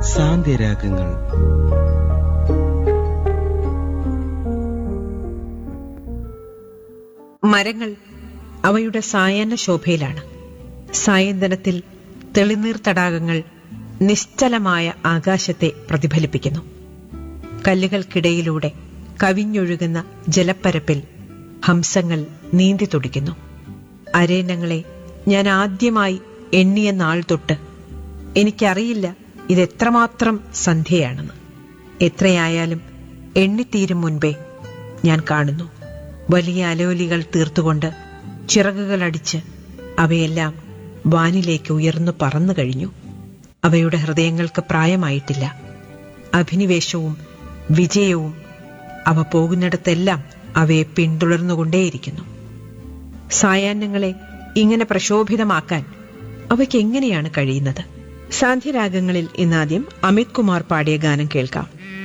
സാന്ത്യരാഗങ്ങൾ മരങ്ങൾ അവയുടെ സായാഹ്ന ശോഭയിലാണ് സായന്തനത്തിൽ തെളിനീർ തടാകങ്ങൾ നിശ്ചലമായ ആകാശത്തെ പ്രതിഫലിപ്പിക്കുന്നു കല്ലുകൾക്കിടയിലൂടെ കവിഞ്ഞൊഴുകുന്ന ജലപ്പരപ്പിൽ ഹംസങ്ങൾ നീന്തി തുടിക്കുന്നു അരേനങ്ങളെ ഞാൻ ആദ്യമായി എണ്ണിയ നാൾ തൊട്ട് എനിക്കറിയില്ല ഇതെത്രമാത്രം സന്ധ്യയാണെന്ന് എത്രയായാലും എണ്ണിത്തീരും മുൻപേ ഞാൻ കാണുന്നു വലിയ അലോലികൾ തീർത്തുകൊണ്ട് ചിറകുകളടിച്ച് അവയെല്ലാം വാനിലേക്ക് ഉയർന്നു പറന്നു കഴിഞ്ഞു അവയുടെ ഹൃദയങ്ങൾക്ക് പ്രായമായിട്ടില്ല അഭിനിവേശവും വിജയവും അവ പോകുന്നിടത്തെല്ലാം അവയെ പിന്തുടർന്നുകൊണ്ടേയിരിക്കുന്നു സായാഹ്നങ്ങളെ ഇങ്ങനെ പ്രശോഭിതമാക്കാൻ അവയ്ക്ക് എങ്ങനെയാണ് കഴിയുന്നത് സാന്ധ്യരാഗങ്ങളിൽ ഇന്നാദ്യം അമിത് കുമാർ പാടിയ ഗാനം കേൾക്കാം